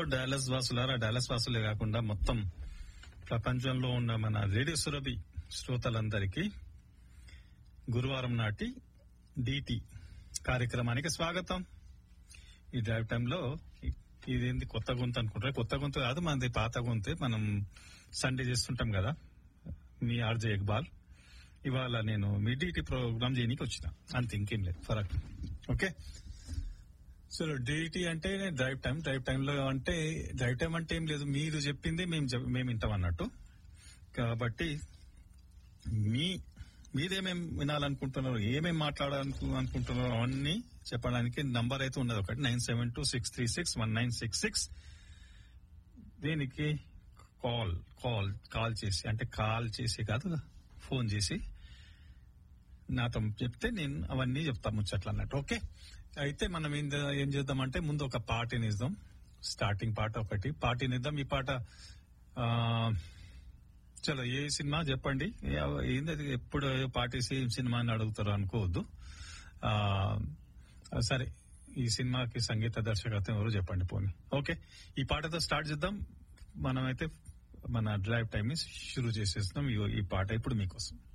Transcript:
Dallas వాసులారా Dallas వాసులే కాకుండా మొత్తం ప్రపంచంలో ఉన్న మన రేడియో సురభి శ్రోతలందరికీ గురువారం నాటి డిటి కార్యక్రమానికి స్వాగతం ఈ డ్రైవ్ టైంలో ఇదేంది కొత్త గొంతు అనుకుంటారు కొత్త గొంతు కాదు మనది పాత గొంతే మనం సండే చేస్తుంటాం కదా మీ ఆర్జే ఇక్బాల్ ఇవాళ నేను మీ డిటి ప్రోగ్రామ్ చేయడానికి వచ్చిన అంతే ఇంకేం లేదు ఫరక్ ఓకే సో డిటి అంటే డ్రైవ్ టైం డ్రైవ్ టైంలో అంటే డ్రైవ్ టైం అంటే ఏం లేదు మీరు చెప్పింది మేము చెప్- మేము వింటాం అన్నట్టు కాబట్టి మీ మీరేమేం వినాలనుకుంటున్నారు ఏమేం మాట్లాడాలను అనుకుంటున్నారో అవన్నీ చెప్పడానికి నంబర్ అయితే ఉన్నది ఒకటి nine seven two six three six one nine six six దీనికి కాల్ కాల్ కాల్ చేసి అంటే కాల్ చేసి కాదు ఫోన్ చేసి నాతో చెప్తే నేను అవన్నీ చెప్తా ముచ్చట్లు అన్నట్టు ఓకే అయితే మనం ఏం చే- ఏం చేద్దామంటే ముందు ఒక పాటని ఇద్దాం స్టార్టింగ్ పాట ఒకటి పాటని ఇద్దాం ఈ పాట ఆ, చలో ఏ సినిమా చెప్పండి ఏ- ఏంది అది ఎప్పుడు పాటేసి ఏం సినిమా అని అడుగుతారు అనుకోవద్దు ఆ, సరే ఈ సినిమాకి సంగీత దర్శకత్వం ఎవరు చెప్పండి పోనీ ఓకే ఈ పాటతో స్టార్ట్ చేద్దాం మనమైతే మన డ్రైవ్ టైం ని షురూ చేసేస్తున్నాం ఈ- ఈ పాట ఇప్పుడు మీకోసం